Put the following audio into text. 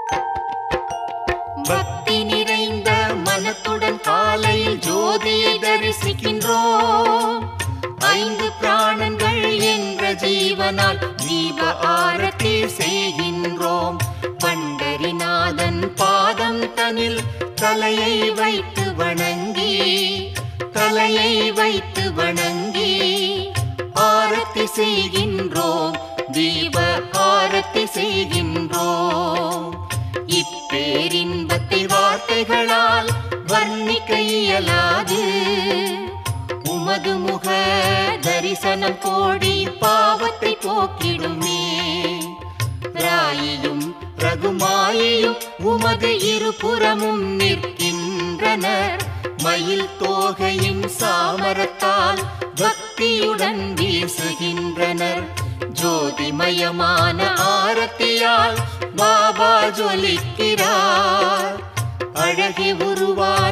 பக்தி நிறைந்த மனத்துடன் காலையில் ஜோதியை தரிசிக்கின்றோம் ஐந்து பிராணங்கள் என்ற ஜீவனால் தீப ஆரத்தி செய்கின்றோம் பண்டரிநாதன் பாதம் தனில் தலையை வைத்து வணங்கி தலையை வைத்து வணங்கி ஆரத்தி செய்கின்றோம் தீப ஆரத்தி செய்கின்றோம் இப்பேரின்பத்தை வார்த்தைகளால் வர்ணிக்க இயலாது உமது முக தரிசனம் கோடி பாவத்தை போக்கிடுமே ராயியும் ரகுமாயியும் உமது இருபுறமும் நிற்கின்றனர் மயில் தோகையின் சாமரத்தால் பக்தியுடன் வீசுகின்றனர் ஜோதிமயமான ஆரத்தியால் பாபா ஜொலிக்கிறார் அழகி உருவான